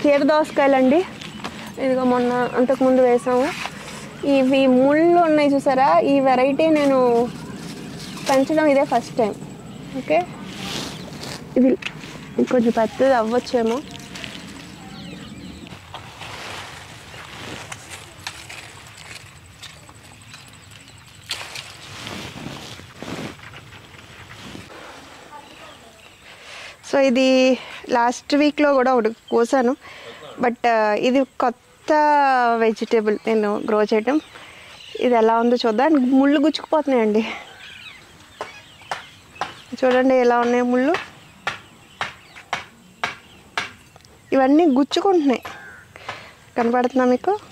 కీర దోసకాయలు అండి ఇదిగో మొన్న అంతకుముందు వేసాము ఇవి ముళ్ళు ఉన్నాయి చూసారా ఈ వెరైటీ నేను పెంచడం ఇదే ఫస్ట్ టైం ఓకే ఇది కొంచెం పెద్దది అవ్వచ్చేమో సో ఇది లాస్ట్ వీక్లో కూడా ఒకటి కోసాను బట్ ఇది కొత్త వెజిటేబుల్ నేను గ్రో చేయటం ఇది ఎలా ఉందో చూద్దాం ముళ్ళు గుచ్చుకుపోతున్నాయండి చూడండి ఎలా ఉన్నాయి ముళ్ళు ఇవన్నీ గుచ్చుకుంటున్నాయి కనపడుతుందా మీకు